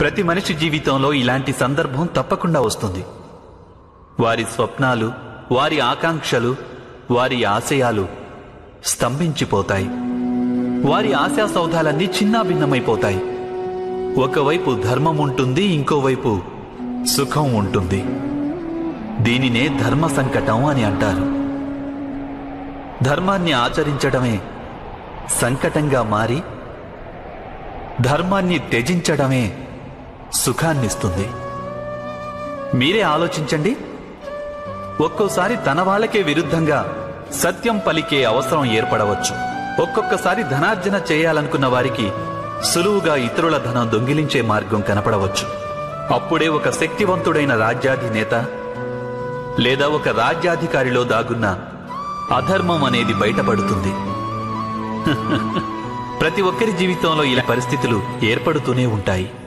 ప్రతి మనిషి జీవితంలో ఇలాంటి సందర్భం తప్పకుండా వస్తుంది వారి స్వప్నాలు వారి ఆకాంక్షలు వారి ఆశయాలు స్తంభించిపోతాయి వారి ఆశా సౌధాలన్నీ చిన్నాభిన్నమైపోతాయి ఒకవైపు ధర్మం ఉంటుంది ఇంకోవైపు సుఖం ఉంటుంది దీనినే ధర్మ సంకటం అని అంటారు ధర్మాన్ని ఆచరించడమే సంకటంగా మారి ధర్మాన్ని త్యజించడమే సుఖాన్నిస్తుంది మీరే ఆలోచించండి ఒక్కోసారి తన వాళ్ళకే విరుద్ధంగా సత్యం పలికే అవసరం ఏర్పడవచ్చు ఒక్కొక్కసారి ధనార్జన చేయాలనుకున్న వారికి సులువుగా ఇతరుల ధనం దొంగిలించే మార్గం కనపడవచ్చు అప్పుడే ఒక శక్తివంతుడైన రాజ్యాధినేత లేదా ఒక రాజ్యాధికారిలో దాగున్న అధర్మం అనేది బయటపడుతుంది ప్రతి ఒక్కరి జీవితంలో ఇలా పరిస్థితులు ఏర్పడుతూనే ఉంటాయి